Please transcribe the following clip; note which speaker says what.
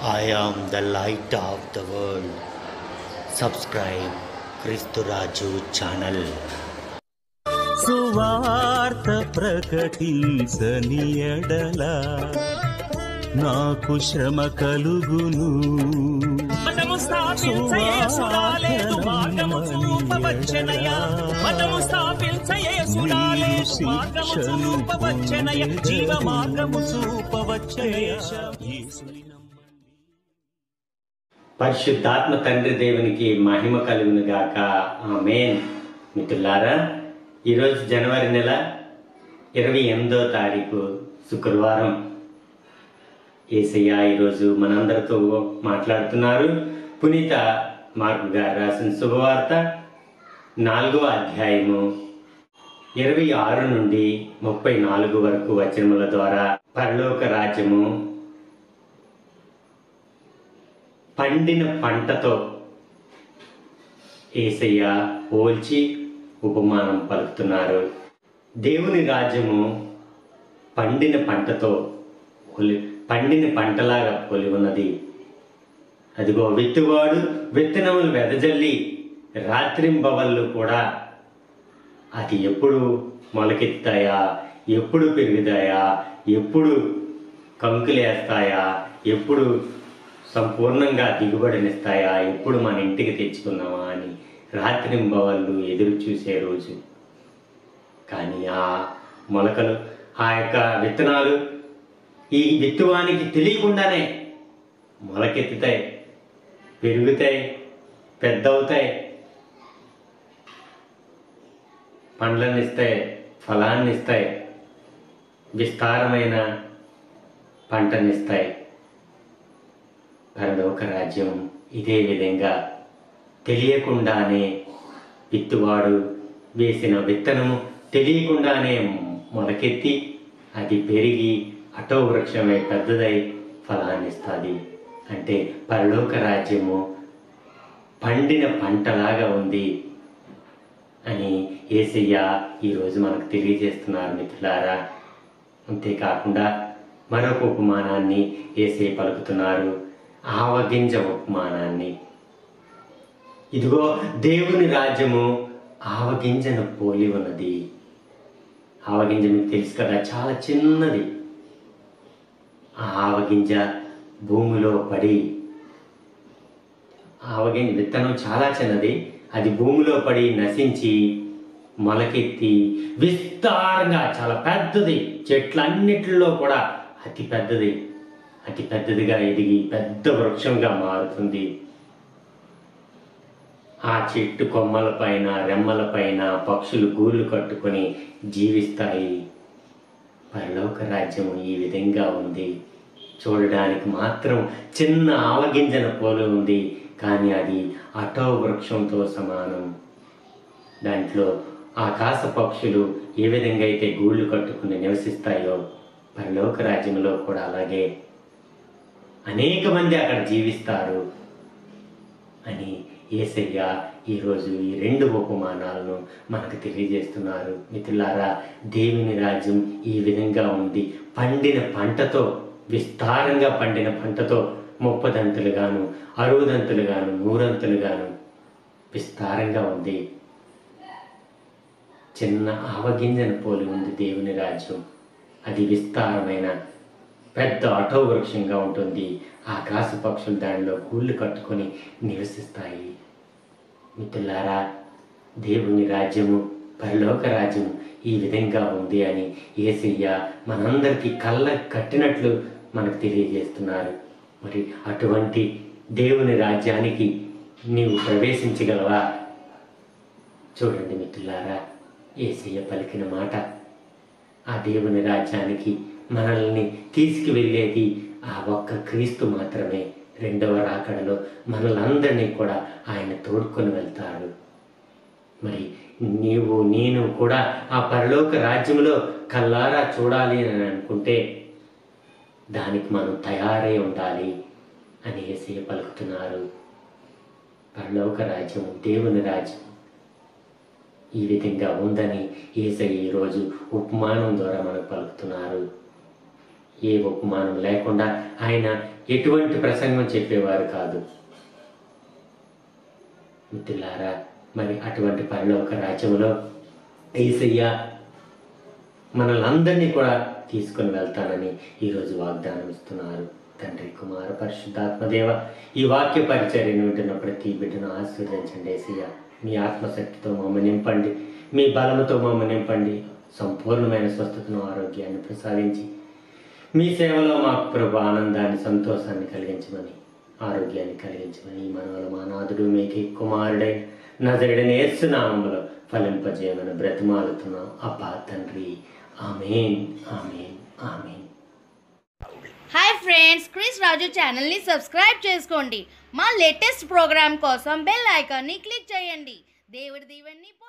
Speaker 1: I am the light of the world. Subscribe Kreesturaju channel
Speaker 2: సువార్త ప్రకటించని ఎడల నాకు శ్రమ కలుగును
Speaker 3: మనము స్థాపించయేసురాలేదు మార్గము చూపవచ్చెనయ మనము స్థాపించయేసురాలేదు మార్గము చూపవచ్చెనయ జీవ మార్గము చూపవచ్చెనయ
Speaker 2: యేసుని నమ్మండి.
Speaker 4: పరిశుద్ధాత్మ తండ్రి దేవునికి మహిమ కలుగును గాక ఆమేన్ మిత్రులారా ఈరోజు జనవరి నెల ఇరవై ఎనిమిదో తారీఖు శుక్రవారం ఏసయ్య ఈరోజు మనందరితో మాట్లాడుతున్నారు పునీత మార్కు గారు రాసిన శుభవార్త నాలుగో అధ్యాయము ఇరవై ఆరు నుండి ముప్పై నాలుగు వరకు వచనముల ద్వారా పరలోక రాజ్యము పండిన పంటతో ఏసయ్య పోల్చి ఉపమానం పలుకుతున్నారు దేవుని రాజ్యము పండిన పంటతో పోలి పండిన పంటలాగా పోలి ఉన్నది అదిగో విత్తువాడు విత్తనములు వెదజల్లి రాత్రింబవళ్ళు కూడా అది ఎప్పుడు మొలకెత్తాయా ఎప్పుడు పెరుగుతాయా ఎప్పుడు కంకులేస్తాయా ఎప్పుడు సంపూర్ణంగా దిగుబడినిస్తాయా ఎప్పుడు మన ఇంటికి తెచ్చుకుందామా అని రాత్రింబవళ్ళు ఎదురు చూసే రోజు కానీ ఆ మొలకలు ఆ యొక్క విత్తనాలు ఈ విత్తువానికి తెలియకుండానే మొలకెత్తుతాయి పెరుగుతాయి పెద్దవుతాయి పండ్లను ఇస్తాయి ఫలాన్ని ఇస్తాయి విస్తారమైన పంటనిస్తాయి పరలోక రాజ్యం ఇదే విధంగా తెలియకుండానే విత్తువాడు వేసిన విత్తనము తెలియకుండానే మొలకెత్తి అది పెరిగి అటో వృక్షమై పెద్దదై ఫలాన్నిస్తుంది అంటే పరలోక రాజ్యము పండిన పంటలాగా ఉంది అని ఏసయ్య ఈరోజు మనకు తెలియజేస్తున్నారు మిత్రులారా అంతేకాకుండా మరొక ఉపమానాన్ని ఏసై పలుకుతున్నారు ఆవగింజ ఉపమానాన్ని ఇదిగో దేవుని రాజ్యము ఆవగింజను పోలి ఉన్నది ఆవగింజ మీకు తెలుసు కదా చాలా చిన్నది ఆ ఆవగింజ భూమిలో పడి ఆవగింజ విత్తనం చాలా చిన్నది అది భూమిలో పడి నశించి మొలకెత్తి విస్తారంగా చాలా పెద్దది చెట్లన్నిటిలో కూడా అతి పెద్దది అతి పెద్దదిగా ఎదిగి పెద్ద వృక్షంగా మారుతుంది ఆ చెట్టు కొమ్మల పైన రెమ్మల పైన పక్షులు గూళ్ళు కట్టుకొని జీవిస్తాయి పరలోక రాజ్యం ఈ విధంగా ఉంది చూడడానికి మాత్రం చిన్న ఆవగింజన పోలి ఉంది కానీ అది అటో వృక్షంతో సమానం దాంట్లో ఆకాశ పక్షులు ఏ విధంగా అయితే గూళ్ళు కట్టుకుని నివసిస్తాయో పరలోక రాజ్యంలో కూడా అలాగే అనేక మంది అక్కడ జీవిస్తారు అని ఏసయ్య ఈరోజు ఈ రెండు ఉపమానాలను మనకు తెలియజేస్తున్నారు మిత్రులారా దేవుని రాజ్యం ఈ విధంగా ఉంది పండిన పంటతో విస్తారంగా పండిన పంటతో ముప్పదంతులుగాను అరువుదంతులుగాను నూరంతులుగాను విస్తారంగా ఉంది చిన్న ఆవగింజను పోలి ఉంది దేవుని రాజ్యం అది విస్తారమైన పెద్ద అటో వృక్షంగా ఉంటుంది ఆకాశ పక్షులు దానిలో గూళ్ళు కట్టుకొని నివసిస్తాయి మిత్రులారా దేవుని రాజ్యము పరలోక రాజ్యము ఈ విధంగా ఉంది అని ఏసయ్య మనందరికీ కళ్ళ కట్టినట్లు మనకు తెలియజేస్తున్నారు మరి అటువంటి దేవుని రాజ్యానికి నీవు ప్రవేశించగలవా చూడండి మిత్రులారా ఏసయ్య పలికిన మాట ఆ దేవుని రాజ్యానికి మనల్ని తీసుకువెళ్ళేది ఆ ఒక్క క్రీస్తు మాత్రమే రెండవ రాకడలో మనలందరినీ కూడా ఆయన తోడుకొని వెళ్తాడు మరి నీవు నేను కూడా ఆ పరలోక రాజ్యంలో కల్లారా చూడాలి అని అనుకుంటే దానికి మనం తయారై ఉండాలి అని ఏసయ్య పలుకుతున్నారు పరలోక రాజ్యం దేవుని రాజ్యం ఈ విధంగా ఉందని ఏసయ్య ఈరోజు ఉపమానం ద్వారా మనకు పలుకుతున్నారు ఏ ఉపమానం లేకుండా ఆయన ఎటువంటి ప్రసంగం చెప్పేవారు కాదు మిత్రులారా మరి అటువంటి పరలోక రాజ్యంలో ఏసయ్య మనల్ని అందరినీ కూడా తీసుకొని వెళ్తానని ఈరోజు వాగ్దానం ఇస్తున్నారు తండ్రి కుమార పరిశుద్ధాత్మదేవ ఈ వాక్య పరిచర్యను వింటున్న ప్రతి బిడ్డను ఆశీర్వదించండి ఏసయ్య మీ ఆత్మశక్తితో మమ్మల్ని నింపండి మీ బలముతో మమ్మల్ని నింపండి సంపూర్ణమైన స్వస్థతను ఆరోగ్యాన్ని ప్రసాదించి మీ సేవలో మాకు ప్రభు ఆనందాన్ని సంతోషాన్ని కలిగించమని ఆరోగ్యాన్ని కలిగించమని ఈ మనవల మానాథుడు మీకే కుమారుడై నజరుడని ఏసునామంలో ఫలింపజేయమని బ్రతిమాలుతున్నాం అబ్బా తండ్రి amen amen amen
Speaker 5: hi friends Kris Raju ఛానల్ని సబ్స్క్రైబ్ చేసుకోండి మా లేటెస్ట్ ప్రోగ్రామ్ కోసం బెల్ ఐకాన్ని క్లిక్ చేయండి దేవుడి దీవెన్ని